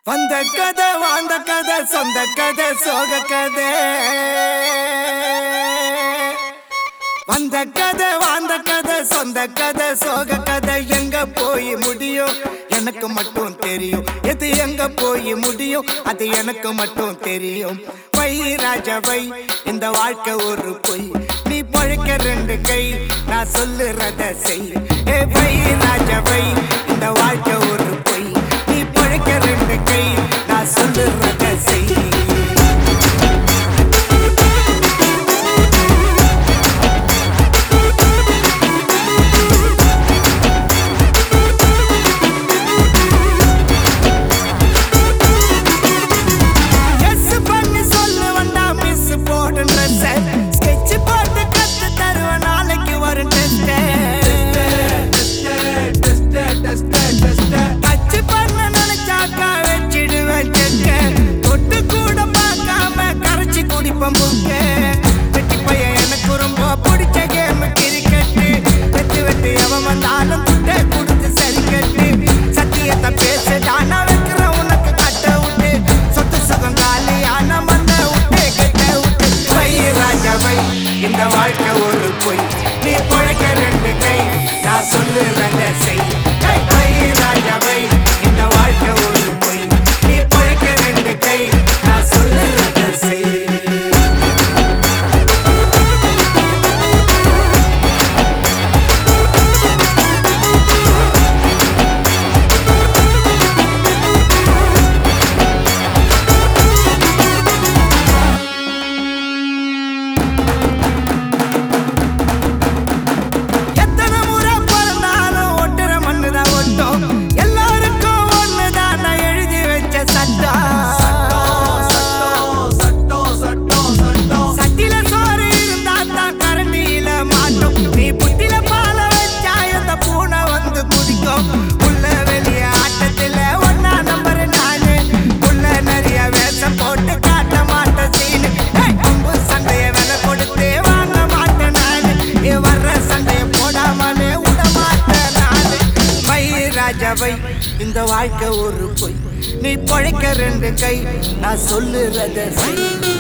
வந்த கதை வாழ்ந்த கதை சொந்த கதை சோக கதை வந்த கதை வாழ்ந்த கதை சொந்த கதை சோக கதை எங்க போய் முடியும் எனக்கு மட்டும் தெரியும் எது எங்க போய் முடியும் அது எனக்கு மட்டும் தெரியும் வை ராஜா வை இந்த வாழ்க்கை ஒரு பொய் நீ பழைக்க ரெண்டு கை நான் சொல்லுறத செய் ஏ வை ராஜா வை இந்த வாழ்க்கை ஒரு பொய் நீ பழைக்க ரெண்டு கை நான் சொல்லுறத செய் எஸ் பண்ணி சொல்லு வந்தா மிஸ் போடு ட்ரெஸ் ஸ்கெட்ச் போட்டு கத்து தருவேன் நாளைக்கு வரும் டெஸ்ட் டச் பண்ண நினைச்சாக்கா வச்சிடுவேன் செக்க தொட்டு கூட பார்க்காம கரைச்சி குடிப்பேன் புக்க வெட்டி பையன் எனக்கு ரொம்ப பிடிச்ச கேம் கிரிக்கெட்டு வெட்டு வெட்டு எவன் வந்தாலும் துட்டை கொடுத்து சரி கட்டு சத்தியத்தை பேசுடா நான் வைக்கிறேன் உனக்கு கட்ட விட்டு சொத்து சுகம் காலியான மண்ண விட்டு கட்ட விட்டு வை ராஜா வை இந்த வாழ்க்கை ஒரு பொய் நீ பழைக்க ரெண்டு கை நான் சொல்லுறத செய் கை வை ராஜா வை இந்த வாழ்க்கை ஒரு பொய் நீ பழைக்க ரெண்டு கை நான் சொல்லுறத செய் எத்தனை முறை பிறந்தாலும் ஒட்டுற மண்ணுதான் ஒட்டும் எல்லாருக்கும் ஒண்ணுதான் நான் எழுதி வச்ச சட்டம் சட்டில சோறு இருந்தா தான் கரண்டியில மாட்டும் நீ புட்டில பால வச்சா அந்த பூனை வந்து குடிக்கும் உள்ள வெளிய ஆட்டத்துல ஒன்னா நம்பர் நானு உள்ள நிறைய வேஷம் போட்டு காட்ட மாட்டேன் சீனு ஏய், அம்பு சண்டைய விலை கொடுத்து வாங்க மாட்டேன் நானு ஏ வர்ற சண்டைய போடாமலே விட மாட்டேன் நானு வை ராஜா வை இந்த வாழ்க்கை ஒரு பொய் நீ பழைக்க ரெண்டு கை நான் சொல்லுறத செய்